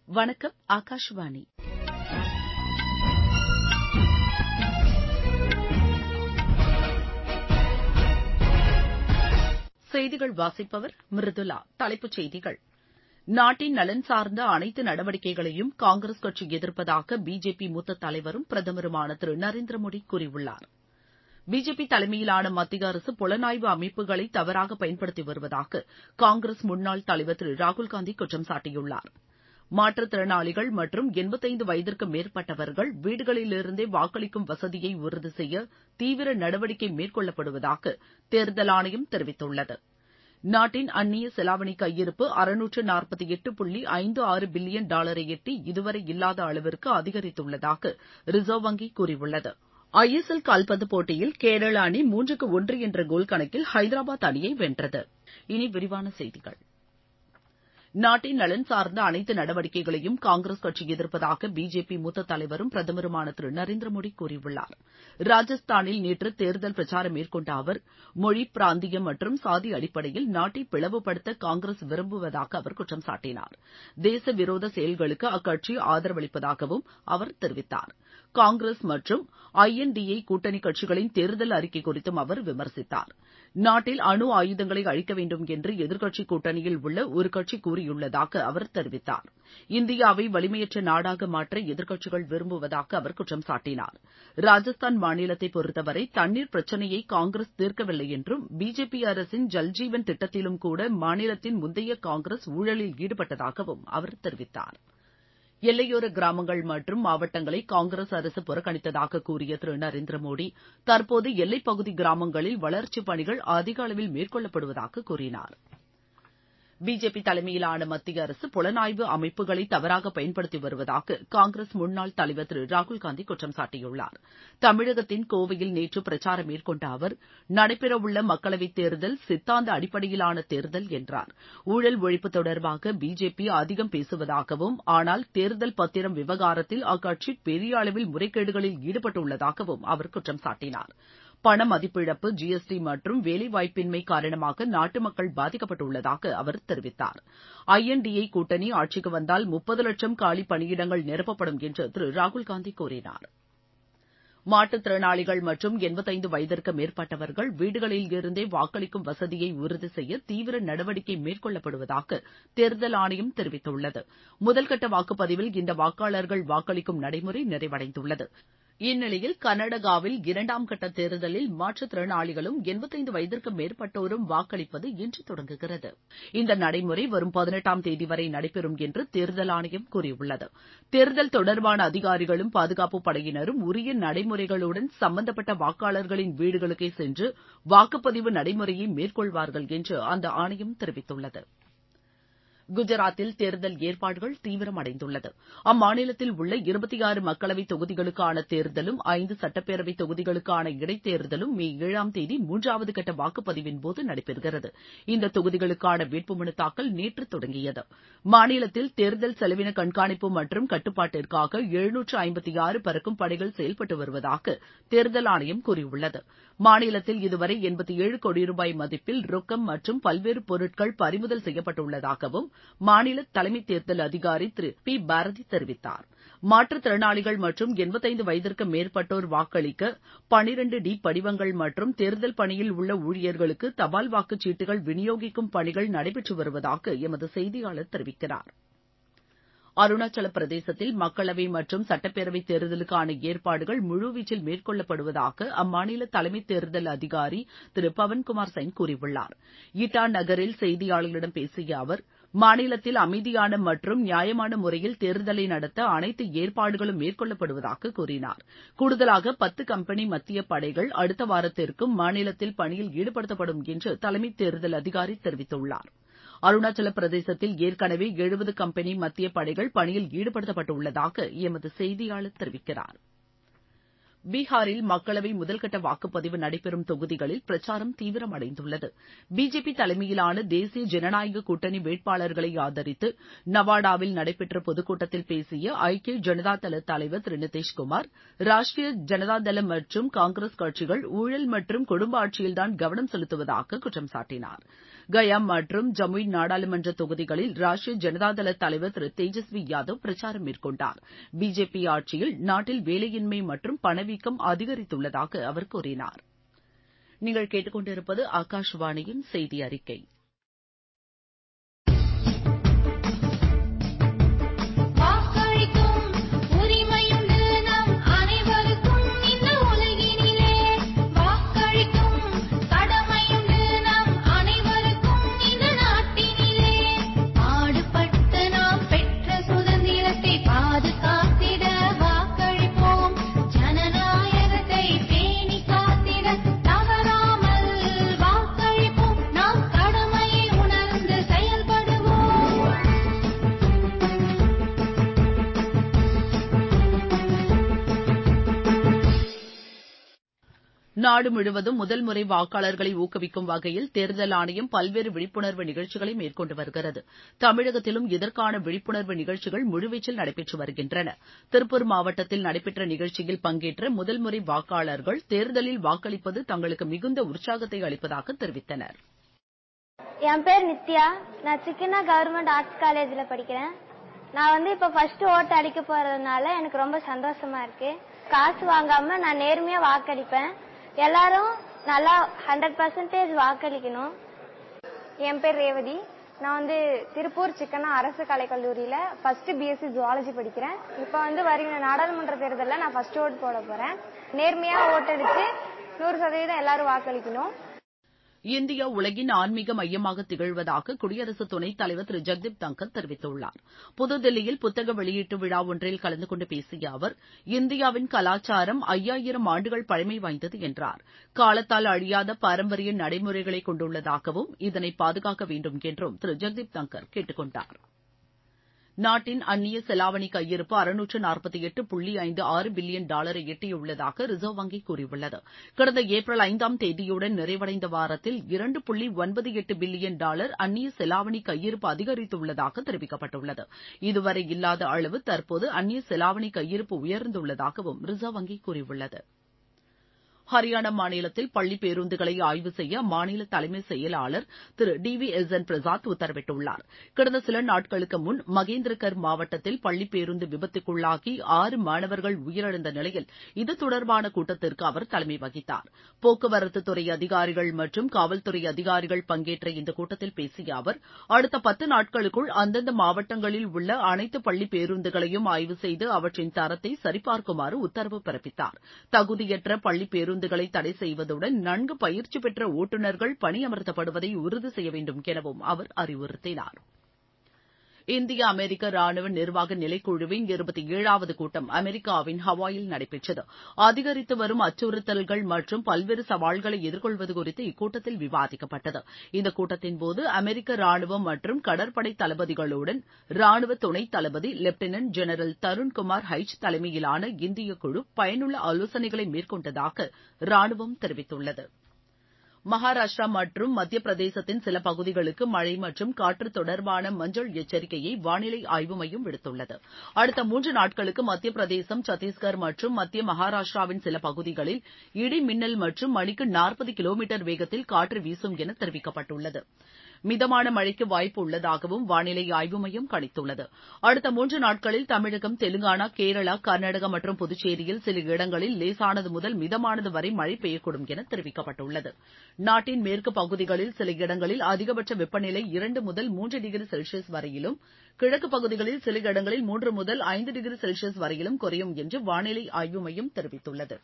வணக்கம் ஆகாஷவாணி செய்திகள் வாசிப்பவர் மிருதுளா தலைப்புச் செய்திகள் நாட்டின் நலன் சார்ந்த அனைத்து நடவடிக்கைகளையும் காங்கிரஸ் கட்சி எதிர்ப்பதாக பிஜேபி மூத்த தலைவரும் பிரதமருமான திரு நரேந்திர மோடி கூறியுள்ளார் பிஜேபி தலைமையிலான மத்திய அரசு புலனாய்வு அமைப்புகளை தவறாக பயன்படுத்தி வருவதாக காங்கிரஸ் முன்னாள் தலைவர் திரு ராகுல்காந்தி குற்றம் சாட்டியுள்ளார் மாற்றுத்திறனாளிகள் மற்றும் எண்பத்தைந்து வயதிற்கு மேற்பட்டவர்கள் வீடுகளிலிருந்தே வாக்களிக்கும் வசதியை உறுதி செய்ய தீவிர நடவடிக்கை மேற்கொள்ளப்படுவதாக தேர்தல் ஆணையம் தெரிவித்துள்ளது நாட்டின் அந்நிய செலாவணி கையிருப்பு அறுநூற்று நாற்பத்தி எட்டு புள்ளி ஐந்து ஆறு பில்லியன் டாலரை எட்டி இதுவரை இல்லாத அளவிற்கு அதிகரித்துள்ளதாக ரிசர்வ் வங்கி கூறியுள்ளது ஐ எஸ் எல் கால்பந்து போட்டியில் கேரள அணி மூன்றுக்கு ஒன்று என்ற கோல் கணக்கில் ஹைதராபாத் அணியை வென்றது இனி விரிவான செய்திகள் நாட்டின் நலன் சார்ந்த அனைத்து நடவடிக்கைகளையும் காங்கிரஸ் கட்சி எதிர்ப்பதாக பிஜேபி மூத்த தலைவரும் பிரதமருமான திரு நரேந்திர மோடி கூறியுள்ளார் ராஜஸ்தானில் நேற்று தேர்தல் பிரச்சாரம் மேற்கொண்ட அவர் மொழி பிராந்தியம் மற்றும் சாதி அடிப்படையில் நாட்டை பிளவுபடுத்த காங்கிரஸ் விரும்புவதாக அவர் குற்றம் சாட்டினார் தேச விரோத செயல்களுக்கு அக்கட்சி ஆதரவளிப்பதாகவும் அவர் தெரிவித்தார் காங்கிரஸ் மற்றும் ஐ என் டி ஏ கூட்டணி கட்சிகளின் தேர்தல் அறிக்கை குறித்தும் அவர் விமர்சித்தார் நாட்டில் அணு ஆயுதங்களை அழிக்க வேண்டும் என்று எதிர்க்கட்சி கூட்டணியில் உள்ள ஒரு கட்சி கூறியுள்ளதாக அவர் தெரிவித்தார் இந்தியாவை வலிமையற்ற நாடாக மாற்ற எதிர்க்கட்சிகள் விரும்புவதாக அவர் குற்றம் சாட்டினார் ராஜஸ்தான் மாநிலத்தை பொறுத்தவரை தண்ணீர் பிரச்சினையை காங்கிரஸ் தீர்க்கவில்லை என்றும் பிஜேபி அரசின் ஜல்ஜீவன் திட்டத்திலும் கூட மாநிலத்தின் முந்தைய காங்கிரஸ் ஊழலில் ஈடுபட்டதாகவும் அவர் தெரிவித்தார் எல்லையோர கிராமங்கள் மற்றும் மாவட்டங்களை காங்கிரஸ் அரசு புறக்கணித்ததாக கூறிய திரு நரேந்திர மோடி தற்போது எல்லைப்பகுதி கிராமங்களில் வளர்ச்சிப் பணிகள் அதிக அளவில் மேற்கொள்ளப்படுவதாக கூறினார் பிஜேபி தலைமையிலான மத்திய அரசு புலனாய்வு அமைப்புகளை தவறாக பயன்படுத்தி வருவதாக காங்கிரஸ் முன்னாள் தலைவர் திரு ராகுல்காந்தி குற்றம் சாட்டியுள்ளார் தமிழகத்தின் கோவையில் நேற்று பிரச்சாரம் மேற்கொண்ட அவர் நடைபெறவுள்ள மக்களவைத் தேர்தல் சித்தாந்த அடிப்படையிலான தேர்தல் என்றார் ஊழல் ஒழிப்பு தொடர்பாக பிஜேபி அதிகம் பேசுவதாகவும் ஆனால் தேர்தல் பத்திரம் விவகாரத்தில் அக்கட்சி பெரிய அளவில் முறைகேடுகளில் ஈடுபட்டுள்ளதாகவும் அவர் குற்றம் சாட்டினார் பண மதிப்பிழப்பு ஜிஎஸ்டி மற்றும் வேலைவாய்ப்பின்மை காரணமாக நாட்டு மக்கள் பாதிக்கப்பட்டுள்ளதாக அவர் தெரிவித்தார் ஐ என் டி ஏ கூட்டணி ஆட்சிக்கு வந்தால் முப்பது லட்சம் காலி பணியிடங்கள் நிரப்பப்படும் என்று திரு ராகுல்காந்தி கூறினார் மாற்றுத்திறனாளிகள் மற்றும் எண்பத்தைந்து வயதிற்கு மேற்பட்டவர்கள் வீடுகளில் இருந்தே வாக்களிக்கும் வசதியை உறுதி செய்ய தீவிர நடவடிக்கை மேற்கொள்ளப்படுவதாக தேர்தல் ஆணையம் தெரிவித்துள்ளது முதல்கட்ட வாக்குப்பதிவில் இந்த வாக்காளர்கள் வாக்களிக்கும் நடைமுறை நிறைவடைந்துள்ளது இந்நிலையில் கர்நாடகாவில் இரண்டாம் கட்ட தேர்தலில் மாற்றுத்திறனாளிகளும் எண்பத்தைந்து வயதிற்கு மேற்பட்டோரும் வாக்களிப்பது இன்று தொடங்குகிறது இந்த நடைமுறை வரும் பதினெட்டாம் தேதி வரை நடைபெறும் என்று தேர்தல் ஆணையம் கூறியுள்ளது தேர்தல் தொடர்பான அதிகாரிகளும் பாதுகாப்பு படையினரும் உரிய நடைமுறைகளுடன் சம்பந்தப்பட்ட வாக்காளர்களின் வீடுகளுக்கே சென்று வாக்குப்பதிவு நடைமுறையை மேற்கொள்வார்கள் என்று அந்த ஆணையம் தெரிவித்துள்ளது குஜராத்தில் தேர்தல் ஏற்பாடுகள் தீவிரமடைந்துள்ளது அம்மாநிலத்தில் உள்ள இருபத்தி ஆறு மக்களவைத் தொகுதிகளுக்கான தேர்தலும் ஐந்து சட்டப்பேரவைத் தொகுதிகளுக்கான இடைத்தேர்தலும் மே ஏழாம் தேதி மூன்றாவது கட்ட வாக்குப்பதிவின்போது நடைபெறுகிறது இந்த தொகுதிகளுக்கான வேட்புமனு தாக்கல் நேற்று தொடங்கியது மாநிலத்தில் தேர்தல் செலவின கண்காணிப்பு மற்றும் கட்டுப்பாட்டிற்காக எழுநூற்று ஐம்பத்தி ஆறு பறக்கும் படைகள் செயல்பட்டு வருவதாக தேர்தல் ஆணையம் கூறியுள்ளது மாநிலத்தில் இதுவரை எண்பத்தி ஏழு கோடி ரூபாய் மதிப்பில் ரொக்கம் மற்றும் பல்வேறு பொருட்கள் பறிமுதல் செய்யப்பட்டுள்ளதாகவும் மாநில தலைமை தேர்தல் அதிகாரி திரு பி பாரதி தெரிவித்தார் மாற்றுத்திறனாளிகள் மற்றும் எண்பத்தைந்து வயதிற்கு மேற்பட்டோர் வாக்களிக்க பனிரண்டு டி படிவங்கள் மற்றும் தேர்தல் பணியில் உள்ள ஊழியர்களுக்கு தபால் வாக்குச்சீட்டுகள் விநியோகிக்கும் பணிகள் நடைபெற்று வருவதாக எமது செய்தியாளர் தெரிவிக்கிறார் அருணாச்சல பிரதேசத்தில் மக்களவை மற்றும் சட்டப்பேரவை தேர்தலுக்கான ஏற்பாடுகள் முழுவீச்சில் மேற்கொள்ளப்படுவதாக அம்மாநில தலைமை தேர்தல் அதிகாரி திரு பவன்குமார் சைன் கூறியுள்ளார் இட்டா நகரில் செய்தியாளர்களிடம் பேசிய அவர் மாநிலத்தில் அமைதியான மற்றும் நியாயமான முறையில் தேர்தலை நடத்த அனைத்து ஏற்பாடுகளும் மேற்கொள்ளப்படுவதாக கூறினார் கூடுதலாக பத்து கம்பெனி மத்திய படைகள் அடுத்த வாரத்திற்கும் மாநிலத்தில் பணியில் ஈடுபடுத்தப்படும் என்று தலைமை தேர்தல் அதிகாரி தெரிவித்துள்ளார் அருணாச்சல பிரதேசத்தில் ஏற்கனவே எழுபது கம்பெனி மத்திய படைகள் பணியில் ஈடுபடுத்தப்பட்டுள்ளதாக எமது செய்தியாளர் தெரிவிக்கிறார் பீகாரில் மக்களவை முதல்கட்ட வாக்குப்பதிவு நடைபெறும் தொகுதிகளில் பிரச்சாரம் தீவிரமடைந்துள்ளது பிஜேபி தலைமையிலான தேசிய ஜனநாயக கூட்டணி வேட்பாளர்களை ஆதரித்து நவாடாவில் நடைபெற்ற பொதுக்கூட்டத்தில் பேசிய ஐக்கிய ஜனதா தள தலைவர் திரு நிதிஷ்குமார் ராஷ்டிரிய ஜனதா தளம் மற்றும் காங்கிரஸ் கட்சிகள் ஊழல் மற்றும் குடும்ப ஆட்சியில்தான் கவனம் செலுத்துவதாக குற்றம் சாட்டினார் கயா மற்றும் ஜமுய் நாடாளுமன்ற தொகுதிகளில் ராஷ்டிரிய ஜனதாதள தலைவர் திரு தேஜஸ்வி யாதவ் பிரச்சாரம் மேற்கொண்டார் பிஜேபி ஆட்சியில் நாட்டில் வேலையின்மை மற்றும் பணவீக்கம் அதிகரித்துள்ளதாக அவர் கூறினார் நீங்கள் கேட்டுக்கொண்டிருப்பது ஆகாஷவாணியின் செய்தி அறிக்கை நாடு முழுவதும் முதல் முறை வாக்காளர்களை ஊக்குவிக்கும் வகையில் தேர்தல் ஆணையம் பல்வேறு விழிப்புணர்வு நிகழ்ச்சிகளை மேற்கொண்டு வருகிறது தமிழகத்திலும் இதற்கான விழிப்புணர்வு நிகழ்ச்சிகள் முழுவீச்சில் நடைபெற்று வருகின்றன திருப்பூர் மாவட்டத்தில் நடைபெற்ற நிகழ்ச்சியில் பங்கேற்ற முதல் முறை வாக்காளர்கள் தேர்தலில் வாக்களிப்பது தங்களுக்கு மிகுந்த உற்சாகத்தை அளிப்பதாக தெரிவித்தனர் என் பேர் நித்யா நான் சிக்கினா கவர்மெண்ட் ஆர்ட்ஸ் காலேஜ்ல படிக்கிறேன் நான் வந்து இப்ப ஃபர்ஸ்ட் ஓட்டு அடிக்க போறதுனால எனக்கு ரொம்ப சந்தோஷமா இருக்கு காசு வாங்காம நான் நேர்மையா வாக்களிப்பேன் எல்லாரும் நல்லா ஹண்ட்ரட் பர்சன்டேஜ் வாக்களிக்கணும் என் பேர் ரேவதி நான் வந்து திருப்பூர் சிக்கனா அரசு கலைக்கல்லூரியில ஃபர்ஸ்ட் பிஎஸ்சி ஜுவாலஜி படிக்கிறேன் இப்போ வந்து வருகிற நாடாளுமன்ற தேர்தலில் நான் ஃபர்ஸ்ட் ஓட் போட போறேன் நேர்மையா ஓட்டடிச்சு நூறு சதவீதம் எல்லாரும் வாக்களிக்கணும் இந்தியா உலகின் ஆன்மீக மையமாக திகழ்வதாக குடியரசு துணைத் தலைவர் திரு ஜெக்தீப் தங்கர் தெரிவித்துள்ளார் புதுதில்லியில் புத்தக வெளியீட்டு விழா ஒன்றில் கலந்து கொண்டு பேசிய அவர் இந்தியாவின் கலாச்சாரம் ஐயாயிரம் ஆண்டுகள் பழமை வாய்ந்தது என்றார் காலத்தால் அழியாத பாரம்பரிய நடைமுறைகளை கொண்டுள்ளதாகவும் இதனை பாதுகாக்க வேண்டும் என்றும் திரு ஜெக்தீப் தங்கர் கேட்டுக் கொண்டார் நாட்டின் அந்நிய செலாவணி கையிருப்பு அறுநூற்று நாற்பத்தி எட்டு புள்ளி ஐந்து ஆறு பில்லியன் டாலரை எட்டியுள்ளதாக ரிசர்வ் வங்கி கூறியுள்ளது கடந்த ஏப்ரல் ஐந்தாம் தேதியுடன் நிறைவடைந்த வாரத்தில் இரண்டு புள்ளி ஒன்பது எட்டு பில்லியன் டாலர் அந்நிய செலாவணி கையிருப்பு அதிகரித்துள்ளதாக தெரிவிக்கப்பட்டுள்ளது இதுவரை இல்லாத அளவு தற்போது அந்நிய செலாவணி கையிருப்பு உயர்ந்துள்ளதாகவும் ரிசர்வ் வங்கி கூறியுள்ளது ஹரியானா மாநிலத்தில் பள்ளி பேருந்துகளை ஆய்வு செய்ய அம்மாநில தலைமை செயலாளர் திரு T V S N Prasad உத்தரவிட்டுள்ளார் கடந்த சில நாட்களுக்கு முன் மகேந்திரகர் மாவட்டத்தில் பள்ளி பேருந்து விபத்துக்குள்ளாகி ஆறு மாணவர்கள் உயிரிழந்த நிலையில் இது தொடர்பான கூட்டத்திற்கு அவர் தலைமை வகித்தார் போக்குவரத்து துறை அதிகாரிகள் மற்றும் காவல்துறை அதிகாரிகள் பங்கேற்ற இந்த கூட்டத்தில் பேசிய அவர் அடுத்த பத்து நாட்களுக்குள் அந்தந்த மாவட்டங்களில் உள்ள அனைத்து பள்ளி பேருந்துகளையும் ஆய்வு செய்து அவற்றின் தரத்தை சரிபார்க்குமாறு உத்தரவு பிறப்பித்தார் தகுதியற்ற பள்ளி பேருந்துகளை தடை செய்வதுடன் நன்கு பயிற்சி பெற்ற ஓட்டுநர்கள் பணியமர்த்தப்படுவதை உறுதி செய்ய வேண்டும் எனவும் அவர் அறிவுறுத்தினார் இந்திய அமெரிக்க ராணுவ நிர்வாக நிலைக்குழுவின் இருபத்தி ஏழாவது கூட்டம் அமெரிக்காவின் ஹவாயில் நடைபெற்றது அதிகரித்து வரும் அச்சுறுத்தல்கள் மற்றும் பல்வேறு சவால்களை எதிர்கொள்வது குறித்து இக்கூட்டத்தில் விவாதிக்கப்பட்டது இந்த கூட்டத்தின்போது அமெரிக்க ராணுவம் மற்றும் கடற்படை தளபதிகளுடன் ராணுவ துணைத் தளபதி லெப்டினன்ட் ஜெனரல் தருண்குமார் ஹைச் தலைமையிலான இந்திய குழு பயனுள்ள ஆலோசனைகளை மேற்கொண்டதாக ராணுவம் தெரிவித்துள்ளது மகாராஷ்டிரா மற்றும் மத்திய பிரதேசத்தின் சில பகுதிகளுக்கு மழை மற்றும் காற்று தொடர்பான மஞ்சள் எச்சரிக்கையை வானிலை ஆய்வு மையம் விடுத்துள்ளது அடுத்த மூன்று நாட்களுக்கு மத்திய பிரதேசம் சத்தீஸ்கர் மற்றும் மத்திய மகாராஷ்டிராவின் சில பகுதிகளில் இடி மின்னல் மற்றும் மணிக்கு நாற்பது கிலோமீட்டர் வேகத்தில் காற்று வீசும் என தெரிவிக்கப்பட்டுள்ளது மிதமான மழைக்கு வாய்ப்பு உள்ளதாகவும் வானிலை ஆய்வு மையம் கணித்துள்ளது அடுத்த மூன்று நாட்களில் தமிழகம் தெலுங்கானா கேரளா கர்நாடகா மற்றும் புதுச்சேரியில் சில இடங்களில் லேசானது முதல் மிதமானது வரை மழை பெய்யக்கூடும் என தெரிவிக்கப்பட்டுள்ளது நாட்டின் மேற்கு பகுதிகளில் சில இடங்களில் அதிகபட்ச வெப்பநிலை இரண்டு முதல் மூன்று டிகிரி செல்சியஸ் வரையிலும் கிழக்கு பகுதிகளில் சில இடங்களில் மூன்று முதல் ஐந்து டிகிரி செல்சியஸ் வரையிலும் குறையும் என்று வானிலை ஆய்வு மையம் தெரிவித்துள்ளது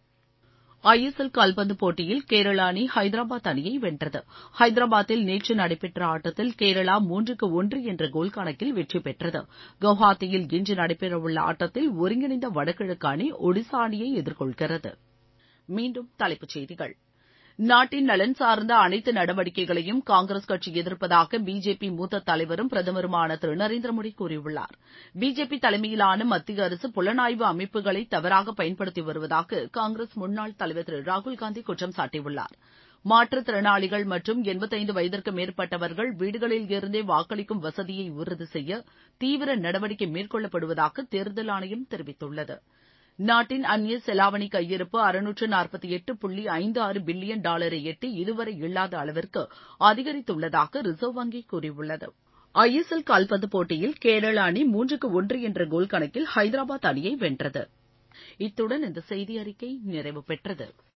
ஐஎஸ்எல் கால்பந்து போட்டியில் கேரளா அணி ஹைதராபாத் அணியை வென்றது ஹைதராபாத்தில் நேற்று நடைபெற்ற ஆட்டத்தில் கேரளா மூன்றுக்கு ஒன்று என்ற கோல் கணக்கில் வெற்றி பெற்றது குவஹாத்தியில் இன்று நடைபெறவுள்ள ஆட்டத்தில் ஒருங்கிணைந்த வடகிழக்கு அணி ஒடிசா அணியை எதிர்கொள்கிறது மீண்டும் தலைப்புச் செய்திகள் நாட்டின் நலன் சார்ந்த அனைத்து நடவடிக்கைகளையும் காங்கிரஸ் கட்சி எதிர்ப்பதாக பிஜேபி மூத்த தலைவரும் பிரதமருமான திரு நரேந்திர மோடி கூறியுள்ளார் பிஜேபி தலைமையிலான மத்திய அரசு புலனாய்வு அமைப்புகளை தவறாக பயன்படுத்தி வருவதாக காங்கிரஸ் முன்னாள் தலைவர் திரு ராகுல்காந்தி குற்றம் சாட்டியுள்ளார் மாற்றுத்திறனாளிகள் மற்றும் எண்பத்தைந்து வயதிற்கு மேற்பட்டவர்கள் வீடுகளில் இருந்தே வாக்களிக்கும் வசதியை உறுதி செய்ய தீவிர நடவடிக்கை மேற்கொள்ளப்படுவதாக தேர்தல் ஆணையம் தெரிவித்துள்ளது நாட்டின் அந்நிய செலாவணி கையிருப்பு அறுநூற்று நாற்பத்தி எட்டு புள்ளி ஐந்து ஆறு பில்லியன் டாலரை எட்டி இதுவரை இல்லாத அளவிற்கு அதிகரித்துள்ளதாக ரிசர்வ் வங்கி கூறியுள்ளது ஐ எஸ் எல் கால்பந்து போட்டியில் கேரள அணி மூன்றுக்கு ஒன்று என்ற கோல் கணக்கில் ஹைதராபாத் அணியை வென்றது இத்துடன் இந்த செய்தி அறிக்கை நிறைவு பெற்றது